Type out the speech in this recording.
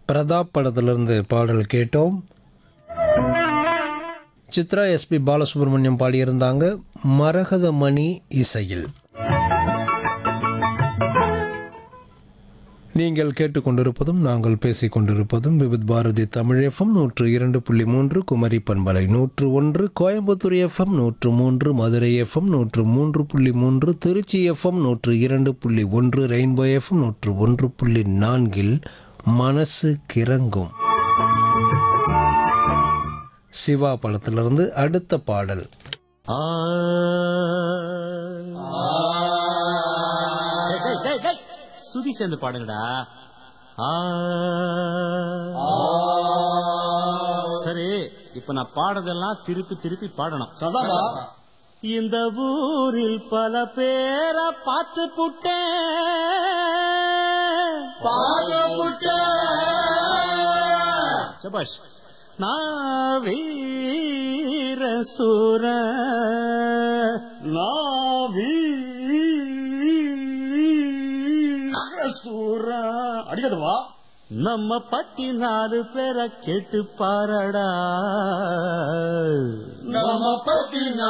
பிரதாப் படத்திலிருந்து பாடல் கேட்டோம் சித்ரா எஸ்பி பாலசுப்ரமணியம் பாடியிருந்தாங்க மரகத மணி இசையில் நீங்கள் கேட்டுக்கொண்டிருப்பதும் நாங்கள் பேசிக் கொண்டிருப்பதும் விவித் பாரதி தமிழ் எஃப்எம் நூற்று இரண்டு புள்ளி மூன்று குமரி பண்பலை நூற்று ஒன்று கோயம்புத்தூர் எஃப்எம் நூற்று மூன்று மதுரை எஃப்எம் நூற்று மூன்று புள்ளி மூன்று திருச்சி எஃப்எம் நூற்று இரண்டு புள்ளி ஒன்று ரெயின்போ எஃப்எம் நூற்று ஒன்று புள்ளி நான்கில் மனசு கிறங்கும் சிவா படத்திலிருந்து அடுத்த பாடல் டேய், டேய், டேய், டேய். சுதி சேர்ந்து பாடுங்கடா ஆ. சரி இப்ப நான் பாடுறதெல்லாம் திருப்பி திருப்பி பாடணும் சதாபா இந்த ஊரில் பல பேரை பார்த்து புட்டேன் பாதபுட்ட சபாஷ் நான் வீர சூர நாவி சூரா அடிக்கதுவா நம்ம பத்தி நாலு பேரை கேட்டு பாரடா நம்ம பத்தி